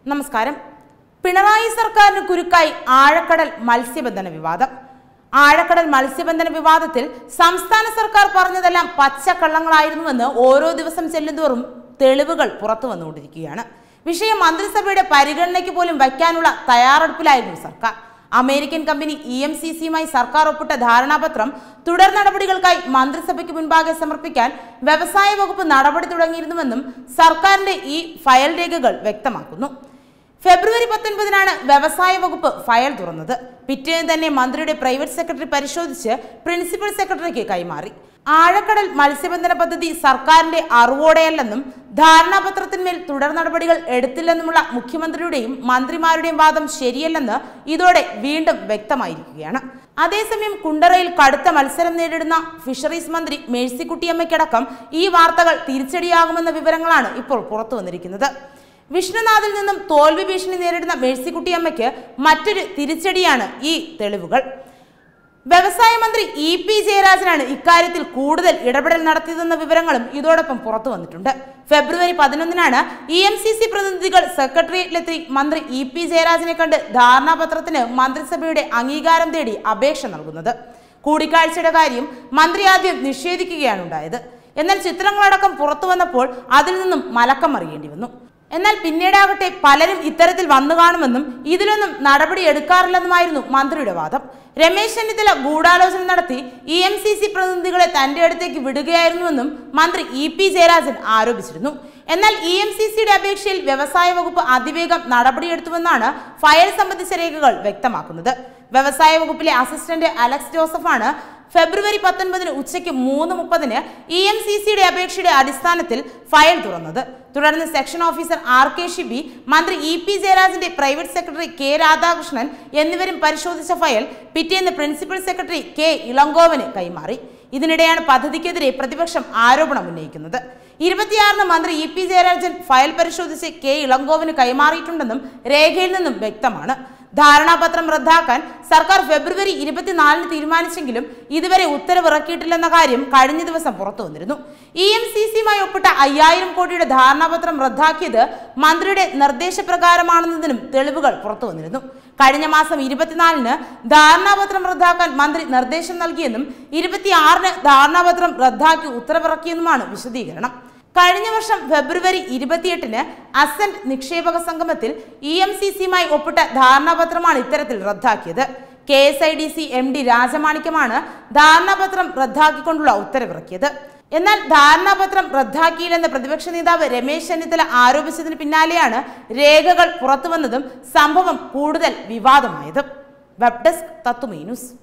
നമസ്കാരം പിണറായി സർക്കാരിന് കുരുക്കായി ആഴക്കടൽ മത്സ്യബന്ധന വിവാദം ആഴക്കടൽ മത്സ്യബന്ധന വിവാദത്തിൽ സംസ്ഥാന സർക്കാർ പറഞ്ഞതെല്ലാം പച്ചക്കള്ളങ്ങളായിരുന്നുവെന്ന് ഓരോ ദിവസം ചെല്ലുന്തോറും തെളിവുകൾ പുറത്തു വന്നുകൊണ്ടിരിക്കുകയാണ് വിഷയം മന്ത്രിസഭയുടെ പരിഗണനയ്ക്ക് പോലും വയ്ക്കാനുള്ള തയ്യാറെടുപ്പിലായിരുന്നു സർക്കാർ American company E M C സിയുമായി സർക്കാർ ഒപ്പിട്ട ധാരണാപത്രം തുടർ നടപടികൾക്കായി മന്ത്രിസഭയ്ക്ക് മുൻപാകെ സമർപ്പിക്കാൻ വ്യവസായ വകുപ്പ് നടപടി തുടങ്ങിയിരുന്നുവെന്നും സർക്കാരിന്റെ ഈ ഫയൽ രേഖകൾ വ്യക്തമാക്കുന്നു ഫെബ്രുവരി പത്തൊൻപതിനാണ് വ്യവസായ വകുപ്പ് ഫയൽ തുറന്നത് പിറ്റേന്ന് തന്നെ മന്ത്രിയുടെ പ്രൈവറ്റ് സെക്രട്ടറി പരിശോധിച്ച് പ്രിൻസിപ്പൽ സെക്രട്ടറിക്ക് കൈമാറി ആഴക്കടൽ മത്സ്യബന്ധന പദ്ധതി സർക്കാരിന്റെ അറിവോടെയല്ലെന്നും ധാരണാപത്രത്തിന്മേൽ തുടർ നടപടികൾ എടുത്തില്ലെന്നുമുള്ള മുഖ്യമന്ത്രിയുടെയും മന്ത്രിമാരുടെയും വാദം ശരിയല്ലെന്ന് ഇതോടെ വീണ്ടും വ്യക്തമായിരിക്കുകയാണ് അതേസമയം കുണ്ടറയിൽ കടുത്ത മത്സരം നേരിടുന്ന ഫിഷറീസ് മന്ത്രി മേഴ്സിക്കുട്ടിയമ്മയ്ക്കടക്കം ഈ വാർത്തകൾ തിരിച്ചടിയാകുമെന്ന വിവരങ്ങളാണ് ഇപ്പോൾ പുറത്തു വന്നിരിക്കുന്നത് വിഷ്ണുനാഥിൽ നിന്നും തോൽവി ഭീഷണി നേരിടുന്ന മേഴ്സിക്കുട്ടിയമ്മയ്ക്ക് മറ്റൊരു തിരിച്ചടിയാണ് ഈ തെളിവുകൾ വ്യവസായ മന്ത്രി ഇ പി ജയരാജനാണ് ഇക്കാര്യത്തിൽ കൂടുതൽ ഇടപെടൽ നടത്തിയതെന്ന വിവരങ്ങളും ഇതോടൊപ്പം പുറത്തു വന്നിട്ടുണ്ട് ഫെബ്രുവരി പതിനൊന്നിനാണ് ഇ എം സി സി പ്രതിനിധികൾ സെക്രട്ടേറിയറ്റിലെത്തി മന്ത്രി ഇ പി ജയരാജനെ കണ്ട് ധാരണാപത്രത്തിന് മന്ത്രിസഭയുടെ അംഗീകാരം തേടി അപേക്ഷ നൽകുന്നത് കൂടിക്കാഴ്ചയുടെ കാര്യം മന്ത്രി ആദ്യം നിഷേധിക്കുകയാണ് ഉണ്ടായത് എന്നാൽ ചിത്രങ്ങളടക്കം പുറത്തു വന്നപ്പോൾ അതിൽ നിന്നും മലക്കം മറിയേണ്ടി വന്നു എന്നാൽ പിന്നീടാകട്ടെ പലരും ഇത്തരത്തിൽ വന്നു കാണുമെന്നും ഇതിലൊന്നും നടപടി എടുക്കാറില്ലെന്നുമായിരുന്നു മന്ത്രിയുടെ വാദം രമേശ് ചെന്നിത്തല ഗൂഢാലോചന നടത്തി ഇ എം സി സി പ്രതിനിധികളെ തന്റെ അടുത്തേക്ക് വിടുകയായിരുന്നുവെന്നും മന്ത്രി ഇ പി ജയരാജൻ ആരോപിച്ചിരുന്നു എന്നാൽ ഇ എം സി സിയുടെ അപേക്ഷയിൽ വ്യവസായ വകുപ്പ് അതിവേഗം നടപടിയെടുത്തുവെന്നാണ് ഫയൽ സംബന്ധിച്ച രേഖകൾ വ്യക്തമാക്കുന്നത് വ്യവസായ വകുപ്പിലെ അസിസ്റ്റന്റ് അലക്സ് ജോസഫാണ് ഫെബ്രുവരി പത്തൊൻപതിന് ഉച്ചയ്ക്ക് മൂന്ന് മുപ്പതിന് ഇ എം സി സിയുടെ അപേക്ഷയുടെ അടിസ്ഥാനത്തിൽ ഫയൽ തുറന്നത് തുടർന്ന് section officer R K Shibi മന്ത്രി ഇ പി ജയരാജന്റെ പ്രൈവറ്റ് സെക്രട്ടറി കെ രാധാകൃഷ്ണൻ എന്നിവരും പരിശോധിച്ച ഫയൽ പിറ്റേന്ന് പ്രിൻസിപ്പൽ സെക്രട്ടറി കെ ഇളങ്കോവന് കൈമാറി ഇതിനിടെയാണ് പദ്ധതിക്കെതിരെ പ്രതിപക്ഷം ആരോപണം ഉന്നയിക്കുന്നത് ഇരുപത്തിയാറിന് മന്ത്രി ഇ പി ജയരാജൻ ഫയൽ പരിശോധിച്ച് കെ ഇളങ്കോവന് കൈമാറിയിട്ടുണ്ടെന്നും രേഖയിൽ നിന്നും വ്യക്തമാണ് ധാരണാപത്രം റദ്ദാക്കാൻ സർക്കാർ ഫെബ്രുവരി ഇരുപത്തിനാലിന് തീരുമാനിച്ചെങ്കിലും ഇതുവരെ ഉത്തരവിറക്കിയിട്ടില്ലെന്ന കാര്യം കഴിഞ്ഞ ദിവസം പുറത്തു വന്നിരുന്നു ഇ എം സി സിയുമായി ഒപ്പിട്ട അയ്യായിരം കോടിയുടെ ധാരണാപത്രം റദ്ദാക്കിയത് മന്ത്രിയുടെ നിർദ്ദേശപ്രകാരമാണെന്നതിനും തെളിവുകൾ പുറത്തു വന്നിരുന്നു കഴിഞ്ഞ മാസം ഇരുപത്തിനാലിന് ധാരണാപത്രം റദ്ദാക്കാൻ മന്ത്രി നിർദ്ദേശം നൽകിയെന്നും ഇരുപത്തിയാറിന് ധാരണാപത്രം റദ്ദാക്കി ഉത്തരവിറക്കിയെന്നുമാണ് വിശദീകരണം കഴിഞ്ഞ വർഷം ഫെബ്രുവരി ഇരുപത്തിയെട്ടിന് അസന്റ് നിക്ഷേപക സംഗമത്തിൽ ഇ എം സി സിയുമായി ഒപ്പിട്ട ധാരണാപത്രമാണ് ഇത്തരത്തിൽ റദ്ദാക്കിയത് K S I D C M D രാജമാണിക്യമാണ് ധാരണാപത്രം റദ്ദാക്കിക്കൊണ്ടുള്ള ഉത്തരവിറക്കിയത് എന്നാൽ ധാരണാപത്രം റദ്ദാക്കിയില്ലെന്ന് പ്രതിപക്ഷ നേതാവ് രമേശ് ചെന്നിത്തല ആരോപിച്ചതിന് പിന്നാലെയാണ് രേഖകൾ പുറത്തുവന്നതും സംഭവം കൂടുതൽ വിവാദമായതും വെബ് ഡെസ്ക് തത്തുമീ ന്യൂസ്